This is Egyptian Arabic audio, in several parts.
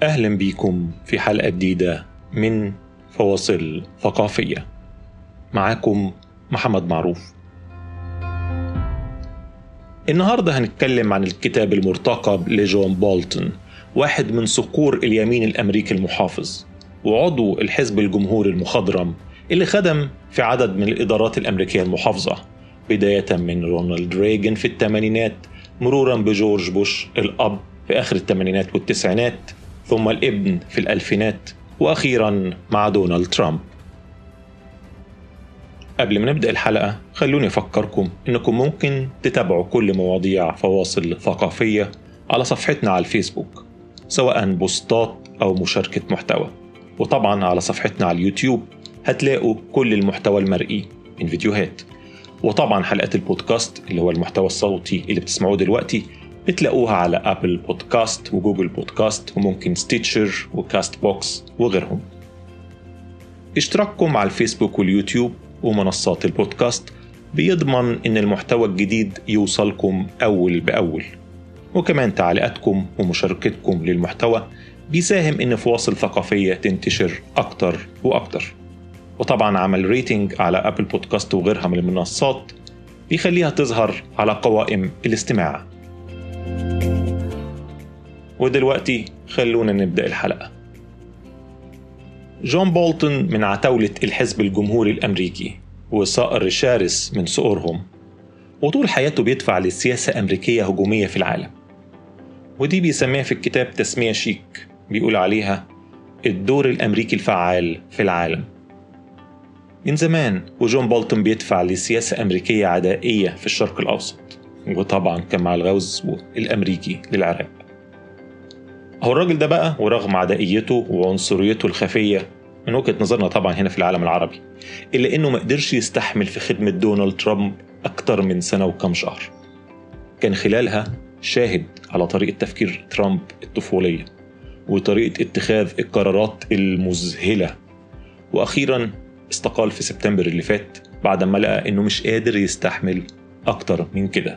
أهلا بيكم في حلقة جديدة من فواصل ثقافية معاكم محمد معروف النهاردة هنتكلم عن الكتاب المرتقب لجون بولتون واحد من صقور اليمين الأمريكي المحافظ وعضو الحزب الجمهوري المخضرم اللي خدم في عدد من الإدارات الأمريكية المحافظة بداية من رونالد ريغن في الثمانينات مرورا بجورج بوش الأب في آخر الثمانينات والتسعينات ثم الابن في الألفينات وأخيرا مع دونالد ترامب قبل ما نبدأ الحلقة خلوني أفكركم إنكم ممكن تتابعوا كل مواضيع فواصل ثقافية على صفحتنا على الفيسبوك سواء بوستات أو مشاركة محتوى وطبعا على صفحتنا على اليوتيوب هتلاقوا كل المحتوى المرئي من فيديوهات وطبعا حلقات البودكاست اللي هو المحتوى الصوتي اللي بتسمعوه دلوقتي بتلاقوها على ابل بودكاست وجوجل بودكاست وممكن ستيتشر وكاست بوكس وغيرهم اشتراككم على الفيسبوك واليوتيوب ومنصات البودكاست بيضمن ان المحتوى الجديد يوصلكم اول باول وكمان تعليقاتكم ومشاركتكم للمحتوى بيساهم ان فواصل ثقافيه تنتشر اكتر واكتر وطبعا عمل ريتنج على ابل بودكاست وغيرها من المنصات بيخليها تظهر على قوائم الاستماع ودلوقتي خلونا نبدأ الحلقة جون بولتون من عتاولة الحزب الجمهوري الأمريكي وصقر شرس من صقورهم وطول حياته بيدفع للسياسة أمريكية هجومية في العالم ودي بيسميها في الكتاب تسمية شيك بيقول عليها الدور الأمريكي الفعال في العالم من زمان وجون بولتون بيدفع لسياسة أمريكية عدائية في الشرق الأوسط وطبعا كان مع الغزو الأمريكي للعراق هو الراجل ده بقى ورغم عدائيته وعنصريته الخفية من وجهة نظرنا طبعا هنا في العالم العربي إلا إنه ما قدرش يستحمل في خدمة دونالد ترامب أكتر من سنة وكم شهر كان خلالها شاهد على طريقة تفكير ترامب الطفولية وطريقة اتخاذ القرارات المذهلة وأخيرا استقال في سبتمبر اللي فات بعد ما لقى إنه مش قادر يستحمل أكتر من كده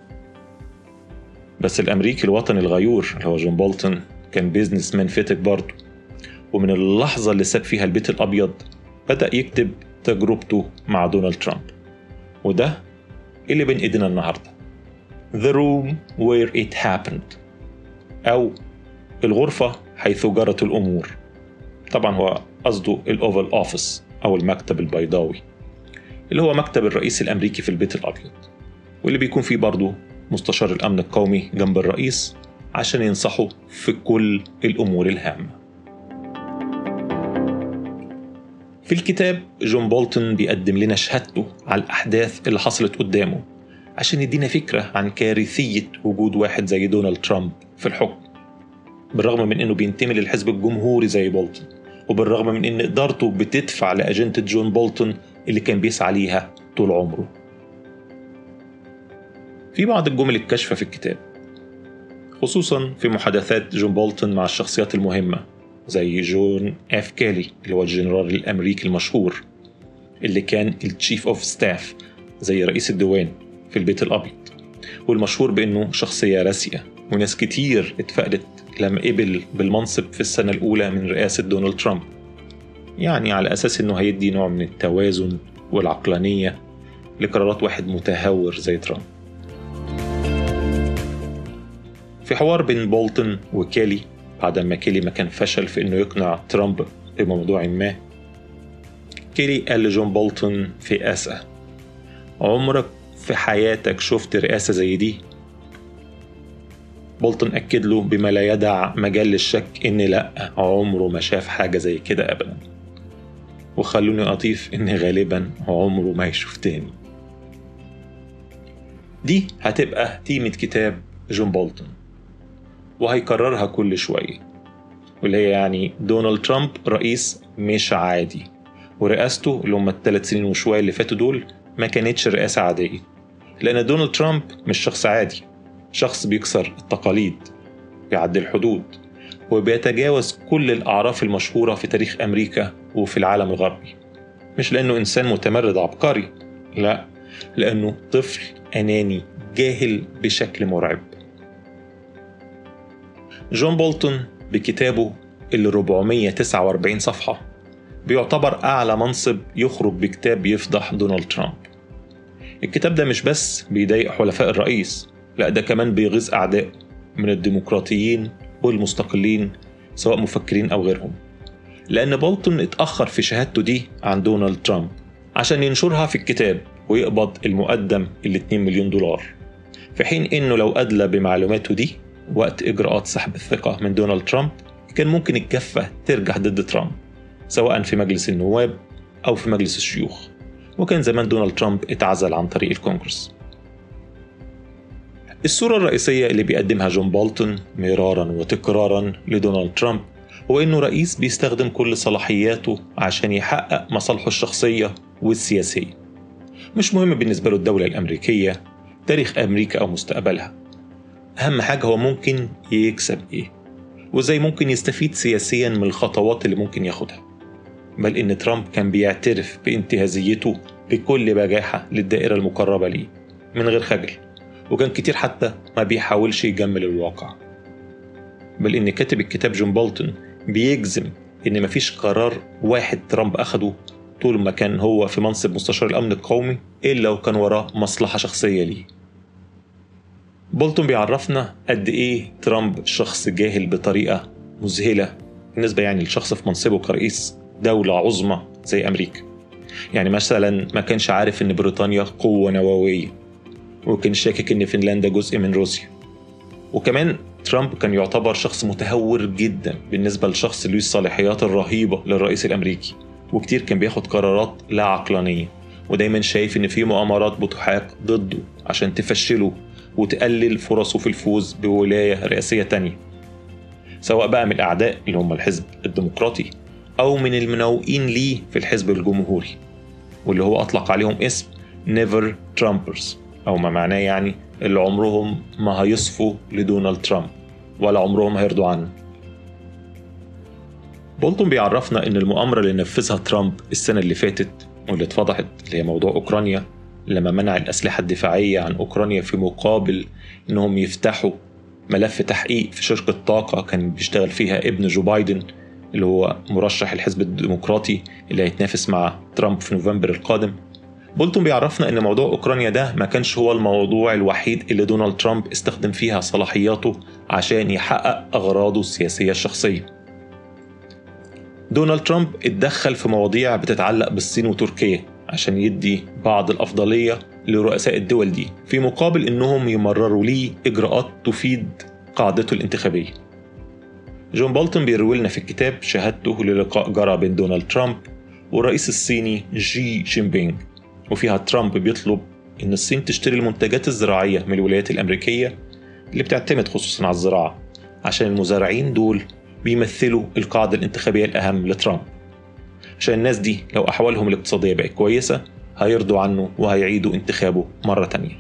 بس الأمريكي الوطني الغيور اللي هو جون بولتون كان بيزنس مان فتك برضه ومن اللحظة اللي ساب فيها البيت الأبيض بدأ يكتب تجربته مع دونالد ترامب وده اللي بين إيدينا النهاردة The room where it happened أو الغرفة حيث جرت الأمور طبعا هو قصده الأوفال أوفيس أو المكتب البيضاوي اللي هو مكتب الرئيس الأمريكي في البيت الأبيض واللي بيكون فيه برضه مستشار الأمن القومي جنب الرئيس عشان ينصحه في كل الأمور الهامة في الكتاب جون بولتون بيقدم لنا شهادته على الأحداث اللي حصلت قدامه عشان يدينا فكرة عن كارثية وجود واحد زي دونالد ترامب في الحكم بالرغم من انه بينتمي للحزب الجمهوري زي بولتون وبالرغم من ان ادارته بتدفع لاجنده جون بولتون اللي كان بيسعى ليها طول عمره في بعض الجمل الكاشفة في الكتاب خصوصا في محادثات جون بولتون مع الشخصيات المهمة زي جون اف كالي اللي هو الجنرال الأمريكي المشهور اللي كان التشيف اوف ستاف زي رئيس الديوان في البيت الأبيض والمشهور بأنه شخصية راسية وناس كتير اتفقدت لما قبل بالمنصب في السنة الأولى من رئاسة دونالد ترامب يعني على أساس أنه هيدي نوع من التوازن والعقلانية لقرارات واحد متهور زي ترامب في حوار بين بولتون وكيلي بعد ما كيلي ما كان فشل في انه يقنع ترامب بموضوع ما كيلي قال لجون بولتون في أسأة عمرك في حياتك شفت رئاسة زي دي بولتون أكد له بما لا يدع مجال للشك إن لأ عمره ما شاف حاجة زي كده أبدا وخلوني أضيف إن غالبا عمره ما يشوف تاني دي هتبقى تيمة كتاب جون بولتون وهيكررها كل شوية واللي هي يعني دونالد ترامب رئيس مش عادي ورئاسته اللي هم الثلاث سنين وشوية اللي فاتوا دول ما كانتش رئاسة عادية لأن دونالد ترامب مش شخص عادي شخص بيكسر التقاليد بيعدي الحدود وبيتجاوز كل الأعراف المشهورة في تاريخ أمريكا وفي العالم الغربي مش لأنه إنسان متمرد عبقري لا لأنه طفل أناني جاهل بشكل مرعب جون بولتون بكتابه اللي 449 صفحة بيعتبر أعلى منصب يخرج بكتاب يفضح دونالد ترامب الكتاب ده مش بس بيضايق حلفاء الرئيس لا ده كمان بيغيظ أعدائه من الديمقراطيين والمستقلين سواء مفكرين أو غيرهم لأن بولتون اتأخر في شهادته دي عن دونالد ترامب عشان ينشرها في الكتاب ويقبض المقدم ال 2 مليون دولار في حين إنه لو أدلى بمعلوماته دي وقت إجراءات سحب الثقة من دونالد ترامب كان ممكن الكفة ترجع ضد ترامب سواء في مجلس النواب أو في مجلس الشيوخ وكان زمان دونالد ترامب اتعزل عن طريق الكونغرس الصورة الرئيسية اللي بيقدمها جون بولتون مرارا وتكرارا لدونالد ترامب هو إنه رئيس بيستخدم كل صلاحياته عشان يحقق مصالحه الشخصية والسياسية مش مهم بالنسبة له الدولة الأمريكية تاريخ أمريكا أو مستقبلها أهم حاجة هو ممكن يكسب إيه وإزاي ممكن يستفيد سياسيا من الخطوات اللي ممكن ياخدها بل إن ترامب كان بيعترف بانتهازيته بكل بجاحة للدائرة المقربة ليه من غير خجل وكان كتير حتى ما بيحاولش يجمل الواقع بل إن كاتب الكتاب جون بولتون بيجزم إن مفيش قرار واحد ترامب أخده طول ما كان هو في منصب مستشار الأمن القومي إلا وكان وراه مصلحة شخصية ليه بولتون بيعرفنا قد إيه ترامب شخص جاهل بطريقة مذهلة بالنسبة يعني لشخص في منصبه كرئيس دولة عظمى زي أمريكا يعني مثلا ما كانش عارف إن بريطانيا قوة نووية وكان شاكك إن فنلندا جزء من روسيا وكمان ترامب كان يعتبر شخص متهور جدا بالنسبة لشخص له الصلاحيات الرهيبة للرئيس الأمريكي وكتير كان بياخد قرارات لا عقلانية ودايما شايف إن في مؤامرات بتحاك ضده عشان تفشله وتقلل فرصه في الفوز بولاية رئاسية تانية سواء بقى من الأعداء اللي هم الحزب الديمقراطي أو من المنوئين ليه في الحزب الجمهوري واللي هو أطلق عليهم اسم نيفر ترامبرز أو ما معناه يعني اللي عمرهم ما هيصفوا لدونالد ترامب ولا عمرهم هيرضوا عنه بولتون بيعرفنا إن المؤامرة اللي نفذها ترامب السنة اللي فاتت واللي اتفضحت اللي هي موضوع أوكرانيا لما منع الأسلحة الدفاعية عن أوكرانيا في مقابل إنهم يفتحوا ملف تحقيق في شركة طاقة كان بيشتغل فيها ابن جو بايدن اللي هو مرشح الحزب الديمقراطي اللي هيتنافس مع ترامب في نوفمبر القادم بولتون بيعرفنا ان موضوع اوكرانيا ده ما كانش هو الموضوع الوحيد اللي دونالد ترامب استخدم فيها صلاحياته عشان يحقق اغراضه السياسيه الشخصيه دونالد ترامب اتدخل في مواضيع بتتعلق بالصين وتركيا عشان يدي بعض الافضليه لرؤساء الدول دي في مقابل انهم يمرروا ليه اجراءات تفيد قاعدته الانتخابيه جون بولتون بيروي لنا في الكتاب شهادته للقاء جرى بين دونالد ترامب والرئيس الصيني جي جينبينج وفيها ترامب بيطلب إن الصين تشتري المنتجات الزراعية من الولايات الأمريكية اللي بتعتمد خصوصا على الزراعة عشان المزارعين دول بيمثلوا القاعدة الانتخابية الأهم لترامب عشان الناس دي لو أحوالهم الاقتصادية بقت كويسة هيرضوا عنه وهيعيدوا انتخابه مرة تانية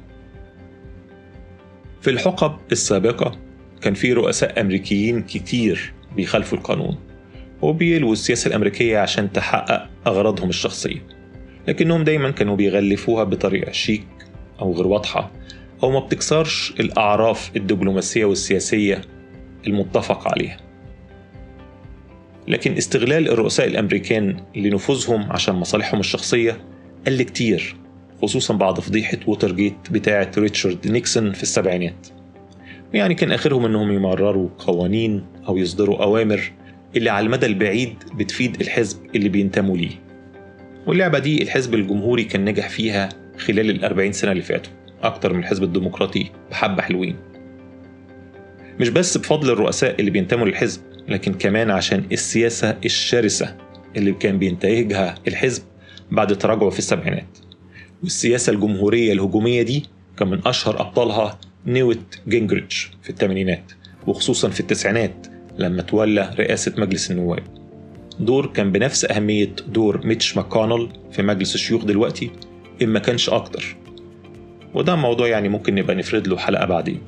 في الحقب السابقة كان في رؤساء أمريكيين كتير بيخالفوا القانون وبيلووا السياسة الأمريكية عشان تحقق أغراضهم الشخصية لكنهم دايما كانوا بيغلفوها بطريقة شيك أو غير واضحة أو ما بتكسرش الأعراف الدبلوماسية والسياسية المتفق عليها لكن استغلال الرؤساء الأمريكان لنفوذهم عشان مصالحهم الشخصية قل كتير خصوصا بعد فضيحة ووترجيت بتاعة ريتشارد نيكسون في السبعينات يعني كان آخرهم إنهم يمرروا قوانين أو يصدروا أوامر اللي على المدى البعيد بتفيد الحزب اللي بينتموا ليه واللعبة دي الحزب الجمهوري كان نجح فيها خلال الأربعين سنة اللي فاتوا أكتر من الحزب الديمقراطي بحبة حلوين مش بس بفضل الرؤساء اللي بينتموا للحزب لكن كمان عشان السياسة الشرسة اللي كان بينتهجها الحزب بعد تراجعه في السبعينات والسياسة الجمهورية الهجومية دي كان من أشهر أبطالها نيوت جينجريتش في الثمانينات وخصوصا في التسعينات لما تولى رئاسة مجلس النواب دور كان بنفس أهمية دور ميتش ماكونل في مجلس الشيوخ دلوقتي إن ما كانش أكتر وده موضوع يعني ممكن نبقى نفرد له حلقة بعدين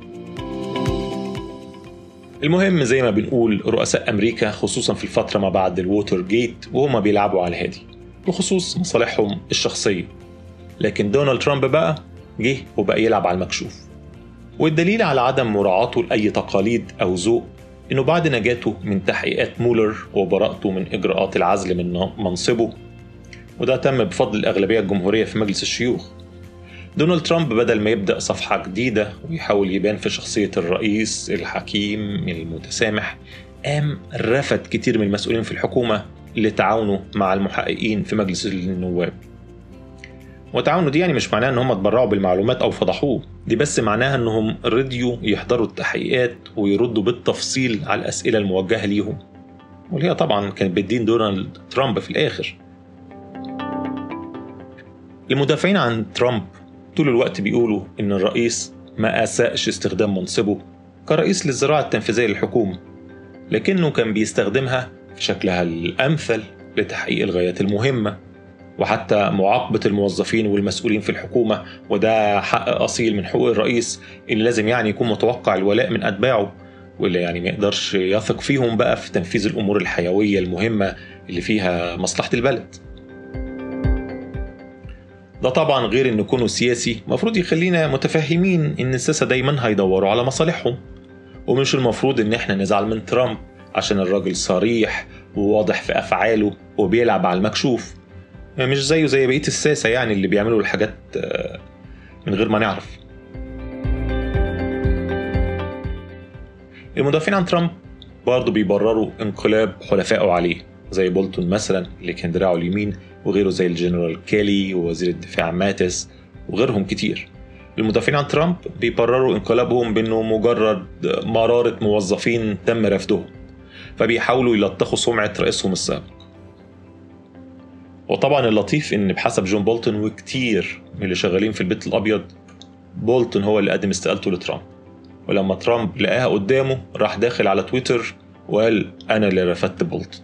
المهم زي ما بنقول رؤساء أمريكا خصوصا في الفترة ما بعد الووتر جيت وهما بيلعبوا على الهادي بخصوص مصالحهم الشخصية لكن دونالد ترامب بقى جه وبقى يلعب على المكشوف والدليل على عدم مراعاته لأي تقاليد أو ذوق إنه بعد نجاته من تحقيقات مولر وبراءته من إجراءات العزل من منصبه وده تم بفضل الأغلبية الجمهورية في مجلس الشيوخ دونالد ترامب بدل ما يبدأ صفحة جديدة ويحاول يبان في شخصية الرئيس الحكيم المتسامح قام رفض كتير من المسؤولين في الحكومة لتعاونه مع المحققين في مجلس النواب وتعاونه دي يعني مش معناها ان هم اتبرعوا بالمعلومات او فضحوه دي بس معناها انهم رضيوا يحضروا التحقيقات ويردوا بالتفصيل على الاسئله الموجهه ليهم واللي هي طبعا كانت بالدين دونالد ترامب في الاخر المدافعين عن ترامب طول الوقت بيقولوا ان الرئيس ما اساءش استخدام منصبه كرئيس للزراعه التنفيذيه للحكومه لكنه كان بيستخدمها في شكلها الامثل لتحقيق الغايات المهمه وحتى معاقبة الموظفين والمسؤولين في الحكومة وده حق أصيل من حقوق الرئيس اللي لازم يعني يكون متوقع الولاء من أتباعه واللي يعني ما يقدرش يثق فيهم بقى في تنفيذ الأمور الحيوية المهمة اللي فيها مصلحة البلد ده طبعا غير ان كونه سياسي مفروض يخلينا متفهمين ان الساسة دايما هيدوروا على مصالحهم ومش المفروض ان احنا نزعل من ترامب عشان الراجل صريح وواضح في افعاله وبيلعب على المكشوف مش زيه زي بقيه الساسه يعني اللي بيعملوا الحاجات من غير ما نعرف المدافعين عن ترامب برضه بيبرروا انقلاب حلفائه عليه زي بولتون مثلا اللي كان دراعه اليمين وغيره زي الجنرال كيلي ووزير الدفاع ماتس وغيرهم كتير المدافعين عن ترامب بيبرروا انقلابهم بانه مجرد مرارة موظفين تم رفضهم فبيحاولوا يلطخوا سمعة رئيسهم السابق وطبعا اللطيف ان بحسب جون بولتون وكتير من اللي شغالين في البيت الابيض بولتون هو اللي قدم استقالته لترامب ولما ترامب لقاها قدامه راح داخل على تويتر وقال انا اللي رفضت بولتون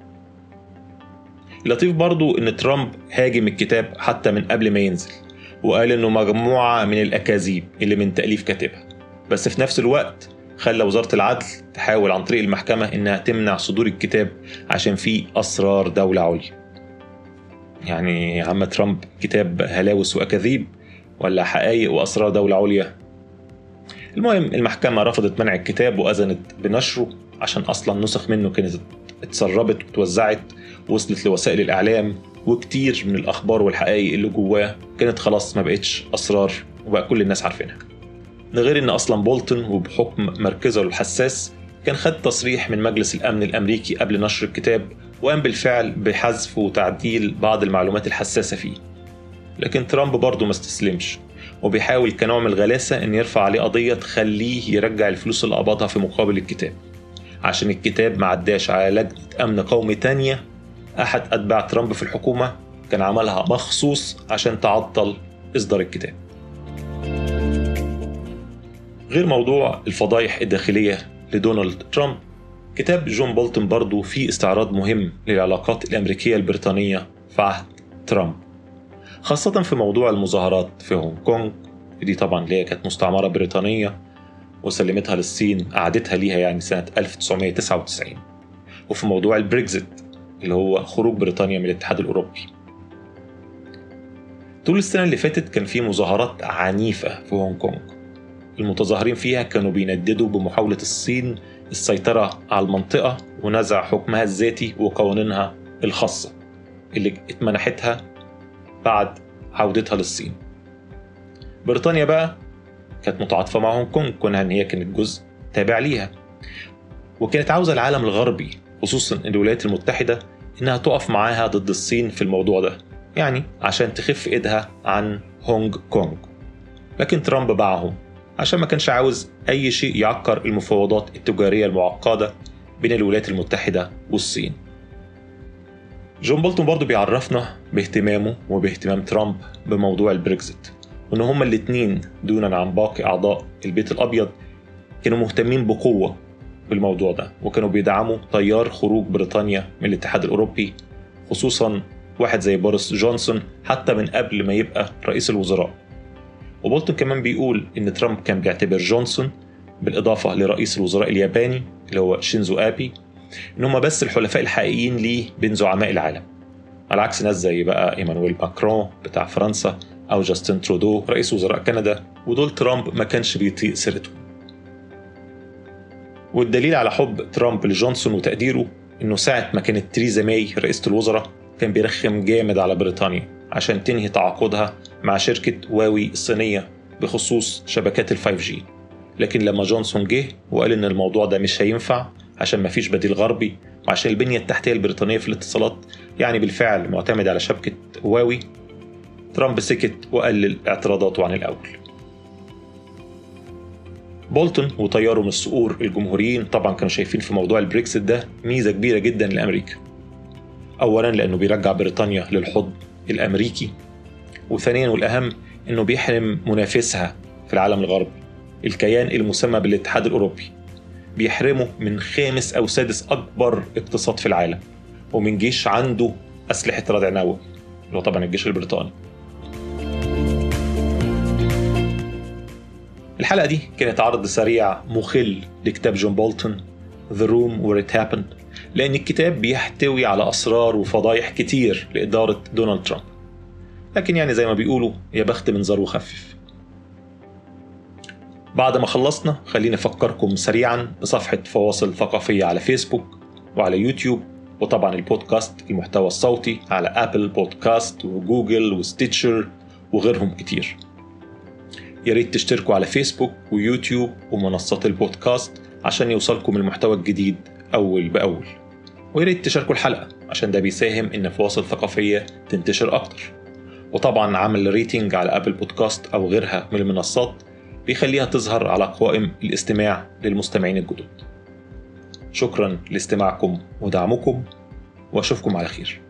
اللطيف برضو ان ترامب هاجم الكتاب حتى من قبل ما ينزل وقال انه مجموعة من الاكاذيب اللي من تأليف كاتبها بس في نفس الوقت خلى وزارة العدل تحاول عن طريق المحكمة انها تمنع صدور الكتاب عشان فيه اسرار دولة عليا يعني يا عم ترامب كتاب هلاوس واكاذيب ولا حقائق واسرار دولة عليا المهم المحكمة رفضت منع الكتاب وأذنت بنشره عشان أصلا نسخ منه كانت اتسربت وتوزعت وصلت لوسائل الإعلام وكتير من الأخبار والحقائق اللي جواه كانت خلاص ما بقتش أسرار وبقى كل الناس عارفينها ده غير إن أصلا بولتون وبحكم مركزه الحساس كان خد تصريح من مجلس الأمن الأمريكي قبل نشر الكتاب وقام بالفعل بحذف وتعديل بعض المعلومات الحساسة فيه لكن ترامب برضه ما استسلمش وبيحاول كنوع من الغلاسة إن يرفع عليه قضية تخليه يرجع الفلوس اللي قبضها في مقابل الكتاب عشان الكتاب ما عداش على لجنة أمن قومي تانية أحد أتباع ترامب في الحكومة كان عملها مخصوص عشان تعطل إصدار الكتاب غير موضوع الفضايح الداخلية لدونالد ترامب كتاب جون بولتون برضه فيه استعراض مهم للعلاقات الأمريكية البريطانية في عهد ترامب خاصة في موضوع المظاهرات في هونج كونج دي طبعا اللي هي كانت مستعمرة بريطانية وسلمتها للصين قعدتها ليها يعني سنة 1999 وفي موضوع البريكزيت اللي هو خروج بريطانيا من الاتحاد الأوروبي طول السنة اللي فاتت كان في مظاهرات عنيفة في هونج كونج المتظاهرين فيها كانوا بينددوا بمحاولة الصين السيطرة على المنطقة ونزع حكمها الذاتي وقوانينها الخاصة اللي اتمنحتها بعد عودتها للصين بريطانيا بقى كانت متعاطفة مع هونج كونج كونها إن هي كانت جزء تابع ليها وكانت عاوزة العالم الغربي خصوصا الولايات المتحدة إنها تقف معاها ضد الصين في الموضوع ده يعني عشان تخف إيدها عن هونج كونج لكن ترامب باعهم عشان ما كانش عاوز أي شيء يعكر المفاوضات التجارية المعقدة بين الولايات المتحدة والصين جون بولتون برضه بيعرفنا باهتمامه وباهتمام ترامب بموضوع البريكزيت وان هما الاتنين دونا عن باقي اعضاء البيت الابيض كانوا مهتمين بقوه بالموضوع ده وكانوا بيدعموا تيار خروج بريطانيا من الاتحاد الاوروبي خصوصا واحد زي بوريس جونسون حتى من قبل ما يبقى رئيس الوزراء وبولتون كمان بيقول ان ترامب كان بيعتبر جونسون بالاضافه لرئيس الوزراء الياباني اللي هو شينزو ابي ان هم بس الحلفاء الحقيقيين ليه بين زعماء العالم على عكس ناس زي بقى ايمانويل ماكرون بتاع فرنسا او جاستن ترودو رئيس وزراء كندا ودول ترامب ما كانش بيطيق سيرتهم والدليل على حب ترامب لجونسون وتقديره انه ساعة ما كانت تريزا ماي رئيسة الوزراء كان بيرخم جامد على بريطانيا عشان تنهي تعاقدها مع شركة واوي الصينية بخصوص شبكات ال 5G لكن لما جونسون جه وقال ان الموضوع ده مش هينفع عشان مفيش بديل غربي وعشان البنية التحتية البريطانية في الاتصالات يعني بالفعل معتمدة على شبكة هواوي ترامب سكت وقلل اعتراضاته عن الأول بولتون وطياره من الصقور الجمهوريين طبعا كانوا شايفين في موضوع البريكسيت ده ميزة كبيرة جدا لأمريكا أولا لأنه بيرجع بريطانيا للحضن الأمريكي وثانيا والأهم أنه بيحرم منافسها في العالم الغربي الكيان المسمى بالاتحاد الأوروبي بيحرمه من خامس أو سادس أكبر اقتصاد في العالم ومن جيش عنده أسلحة ردع نووي اللي هو طبعا الجيش البريطاني الحلقة دي كانت عرض سريع مخل لكتاب جون بولتون The Room Where It Happened لأن الكتاب بيحتوي على أسرار وفضايح كتير لإدارة دونالد ترامب لكن يعني زي ما بيقولوا يا بخت من زار وخفف بعد ما خلصنا خليني أفكركم سريعا بصفحة فواصل ثقافية على فيسبوك وعلى يوتيوب وطبعا البودكاست المحتوى الصوتي على أبل بودكاست وجوجل وستيتشر وغيرهم كتير يا ريت تشتركوا على فيسبوك ويوتيوب ومنصات البودكاست عشان يوصلكم المحتوى الجديد أول بأول ويا ريت تشاركوا الحلقة عشان ده بيساهم إن فواصل ثقافية تنتشر أكتر وطبعا عمل ريتنج على أبل بودكاست أو غيرها من المنصات بيخليها تظهر على قوائم الاستماع للمستمعين الجدد شكرا لاستماعكم ودعمكم واشوفكم على خير